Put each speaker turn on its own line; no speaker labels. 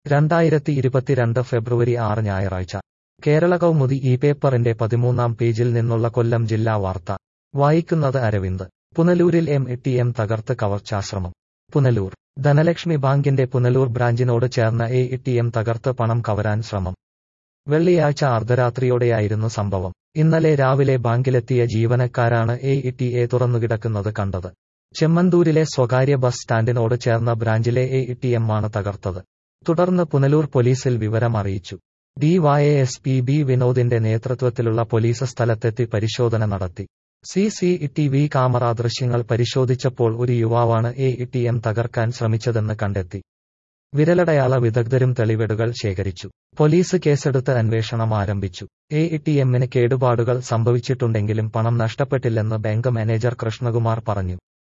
രണ്ടായിരത്തി ഇരുപത്തിരണ്ട് ഫെബ്രുവരി ആറ് ഞായറാഴ്ച കേരള കൗമുദി ഈ പേപ്പറിന്റെ പതിമൂന്നാം പേജിൽ നിന്നുള്ള കൊല്ലം ജില്ലാ വാർത്ത വായിക്കുന്നത് അരവിന്ദ് പുനലൂരിൽ എം ടി എം തകർത്ത് കവർച്ചാശ്രമം പുനലൂർ ധനലക്ഷ്മി ബാങ്കിന്റെ പുനലൂർ ബ്രാഞ്ചിനോട് ചേർന്ന എ ടി എം തകർത്ത് പണം കവരാൻ ശ്രമം വെള്ളിയാഴ്ച അർദ്ധരാത്രിയോടെയായിരുന്നു സംഭവം ഇന്നലെ രാവിലെ ബാങ്കിലെത്തിയ ജീവനക്കാരാണ് എ ടി എ തുറന്നുകിടക്കുന്നത് കണ്ടത് ചെമ്മന്തൂരിലെ സ്വകാര്യ ബസ് സ്റ്റാൻഡിനോട് ചേർന്ന ബ്രാഞ്ചിലെ എ ടി എം ആണ് തകർത്തത് തുടർന്ന് പുനലൂർ പോലീസിൽ വിവരം അറിയിച്ചു ഡിവൈഎസ് പി ബി വിനോദിന്റെ നേതൃത്വത്തിലുള്ള പോലീസ് സ്ഥലത്തെത്തി പരിശോധന നടത്തി C C T V camera ദൃശ്യങ്ങൾ പരിശോധിച്ചപ്പോൾ ഒരു യുവാവാണ് എ ടി എം തകർക്കാൻ ശ്രമിച്ചതെന്ന് കണ്ടെത്തി വിരലടയാള വിദഗ്ധരും തെളിവെടുകൾ ശേഖരിച്ചു പോലീസ് കേസെടുത്ത് അന്വേഷണം ആരംഭിച്ചു എ ടി എമ്മിന് കേടുപാടുകൾ സംഭവിച്ചിട്ടുണ്ടെങ്കിലും പണം നഷ്ടപ്പെട്ടില്ലെന്ന് ബാങ്ക് മാനേജർ കൃഷ്ണകുമാർ പറഞ്ഞു